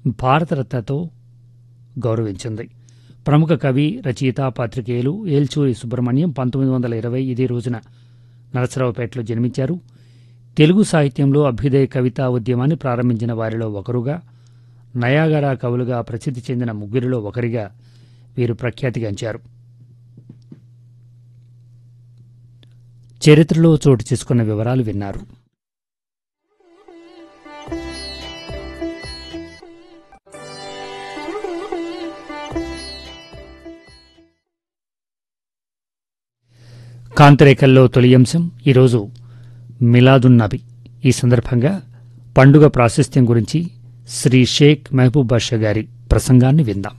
భారతరత్నతో గౌరవించింది ప్రముఖ కవి రచయిత పాత్రికేయులు ఏల్చూరి సుబ్రహ్మణ్యం పంతొమ్మిది వందల ఇరవై ఇదే రోజున నరసరావుపేటలో జన్మించారు తెలుగు సాహిత్యంలో అభ్యుదయ కవితా ఉద్యమాన్ని ప్రారంభించిన వారిలో ఒకరుగా నయాగరా కవులుగా ప్రసిద్ధి చెందిన ముగ్గురిలో ఒకరిగా వీరు ప్రఖ్యాతిగాంచారు చరిత్రలో చోటు చేసుకున్న వివరాలు విన్నారు కాంతిరేఖల్లో తొలి అంశం ఈరోజు మిలాదున్ నబి ఈ సందర్భంగా పండుగ ప్రాశస్త్యం గురించి శ్రీ షేక్ మహబూబ్ బాషా గారి ప్రసంగాన్ని విందాం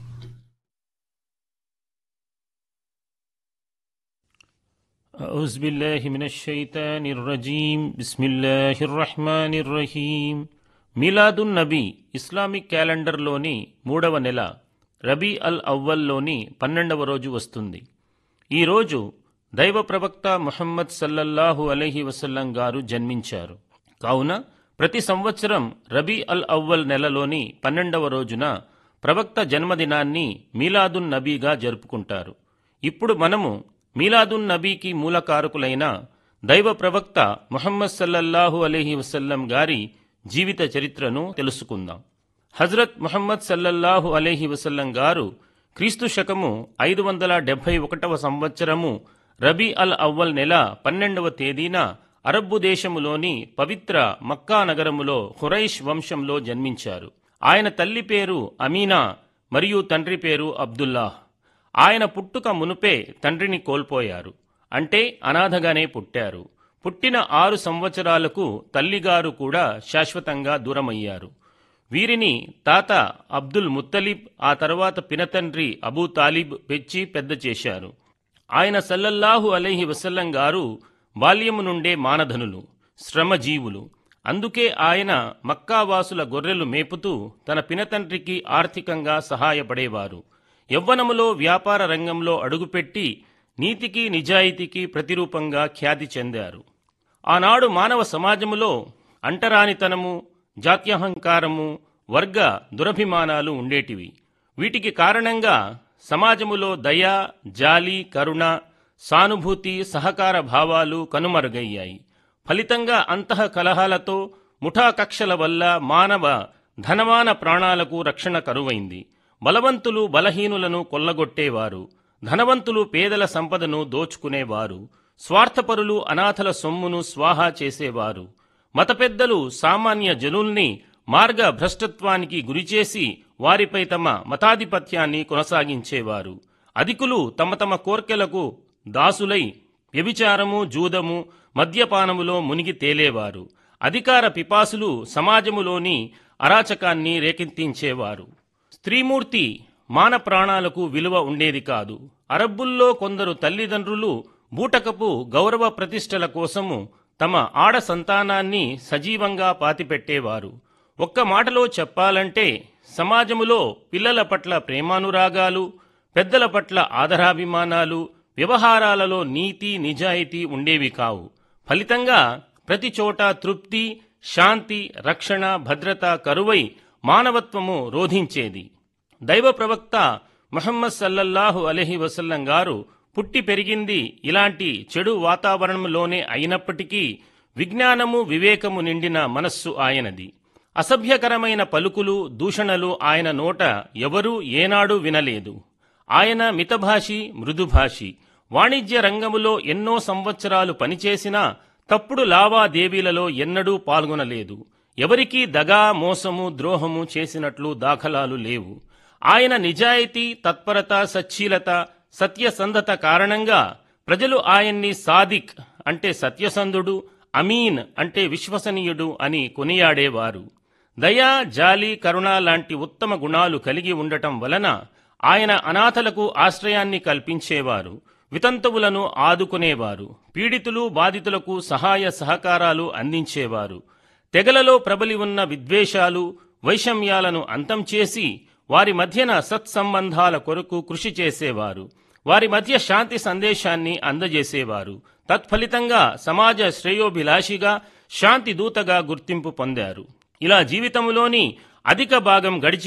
أعوذ بالله من الشيطان الرجيم بسم الله الرحمن الرحيم మిలాదున్ నబీ ఇస్లామిక్ క్యాలెండర్లోని మూడవ నెల రబీ అల్ అవ్వల్లోని పన్నెండవ రోజు వస్తుంది ఈ రోజు దైవ ప్రవక్త ముహమ్మద్ సల్లల్లాహు అలైహి వసల్లం గారు జన్మించారు కావున ప్రతి సంవత్సరం రబీ అల్ అవ్వల్ నెలలోని పన్నెండవ రోజున ప్రవక్త జన్మదినాన్ని మీలాదున్ నబీగా జరుపుకుంటారు ఇప్పుడు మనము మీలాదున్ నబీకి మూలకారకులైన దైవ ప్రవక్త ముహమ్మద్ సల్లల్లాహు అలైహి వసల్లం గారి జీవిత చరిత్రను తెలుసుకుందాం హజరత్ ముహమ్మద్ సల్లల్లాహు అలైహి వసల్లం గారు క్రీస్తు శకము ఐదు వందల డెబ్బై ఒకటవ సంవత్సరము రబీ అల్ అవ్వల్ నెల పన్నెండవ తేదీన అరబ్బు దేశములోని పవిత్ర మక్కా నగరములో ఖురైష్ వంశంలో జన్మించారు ఆయన తల్లి పేరు అమీనా మరియు తండ్రి పేరు అబ్దుల్లాహ్ ఆయన పుట్టుక మునుపే తండ్రిని కోల్పోయారు అంటే అనాథగానే పుట్టారు పుట్టిన ఆరు సంవత్సరాలకు తల్లిగారు కూడా శాశ్వతంగా దూరమయ్యారు వీరిని తాత అబ్దుల్ ముత్తలిబ్ ఆ తర్వాత పినతండ్రి అబూ తాలిబ్ పెంచి పెద్ద చేశారు ఆయన సల్లల్లాహు అలైహి వసల్లం గారు బాల్యము నుండే మానధనులు శ్రమజీవులు అందుకే ఆయన మక్కావాసుల గొర్రెలు మేపుతూ తన పినతండ్రికి ఆర్థికంగా సహాయపడేవారు యవ్వనములో వ్యాపార రంగంలో అడుగుపెట్టి నీతికి నిజాయితీకి ప్రతిరూపంగా ఖ్యాతి చెందారు ఆనాడు మానవ సమాజములో అంటరానితనము జాత్యహంకారము వర్గ దురభిమానాలు ఉండేటివి వీటికి కారణంగా సమాజములో దయ జాలి కరుణ సానుభూతి సహకార భావాలు కనుమరుగయ్యాయి ఫలితంగా అంతః కలహాలతో ముఠా కక్షల వల్ల మానవ ధనమాన ప్రాణాలకు రక్షణ కరువైంది బలవంతులు బలహీనులను కొల్లగొట్టేవారు ధనవంతులు పేదల సంపదను దోచుకునేవారు స్వార్థపరులు అనాథల సొమ్మును స్వాహా చేసేవారు మత పెద్దలు సామాన్య జనుల్ని మార్గ భ్రష్టత్వానికి గురిచేసి వారిపై తమ మతాధిపత్యాన్ని కొనసాగించేవారు అధికులు తమ తమ కోర్కెలకు దాసులై వ్యభిచారము జూదము మద్యపానములో మునిగి తేలేవారు అధికార పిపాసులు సమాజములోని అరాచకాన్ని రేకెత్తించేవారు స్త్రీమూర్తి మాన ప్రాణాలకు విలువ ఉండేది కాదు అరబ్బుల్లో కొందరు తల్లిదండ్రులు బూటకపు గౌరవ ప్రతిష్టల కోసము తమ ఆడ సంతానాన్ని సజీవంగా పాతిపెట్టేవారు ఒక్క మాటలో చెప్పాలంటే సమాజములో పిల్లల పట్ల ప్రేమానురాగాలు పెద్దల పట్ల ఆదరాభిమానాలు వ్యవహారాలలో నీతి నిజాయితీ ఉండేవి కావు ఫలితంగా ప్రతి చోట తృప్తి శాంతి రక్షణ భద్రత కరువై మానవత్వము రోధించేది దైవ ప్రవక్త ముహమ్మద్ సల్లల్లాహు అలహి వసల్లం గారు పుట్టి పెరిగింది ఇలాంటి చెడు వాతావరణంలోనే అయినప్పటికీ విజ్ఞానము వివేకము నిండిన మనస్సు ఆయనది అసభ్యకరమైన పలుకులు దూషణలు ఆయన నోట ఎవరూ ఏనాడు వినలేదు ఆయన మితభాషి మృదుభాషి వాణిజ్య రంగములో ఎన్నో సంవత్సరాలు పనిచేసినా తప్పుడు లావాదేవీలలో ఎన్నడూ పాల్గొనలేదు ఎవరికీ దగా మోసము ద్రోహము చేసినట్లు దాఖలాలు లేవు ఆయన నిజాయితీ తత్పరత సచ్చీలత సత్యసంధత కారణంగా ప్రజలు ఆయన్ని సాదిక్ అంటే సత్యసంధుడు అమీన్ అంటే విశ్వసనీయుడు అని కొనియాడేవారు దయా జాలి కరుణ లాంటి ఉత్తమ గుణాలు కలిగి ఉండటం వలన ఆయన అనాథలకు ఆశ్రయాన్ని కల్పించేవారు వితంతువులను ఆదుకునేవారు పీడితులు బాధితులకు సహాయ సహకారాలు అందించేవారు తెగలలో ప్రబలి ఉన్న విద్వేషాలు వైషమ్యాలను అంతం చేసి వారి మధ్యన సత్సంబంధాల కొరకు కృషి చేసేవారు వారి మధ్య శాంతి సందేశాన్ని అందజేసేవారు తత్ఫలితంగా సమాజ శ్రేయోభిలాషిగా శాంతి దూతగా గుర్తింపు పొందారు ఇలా జీవితంలోని అధిక భాగం గడిచి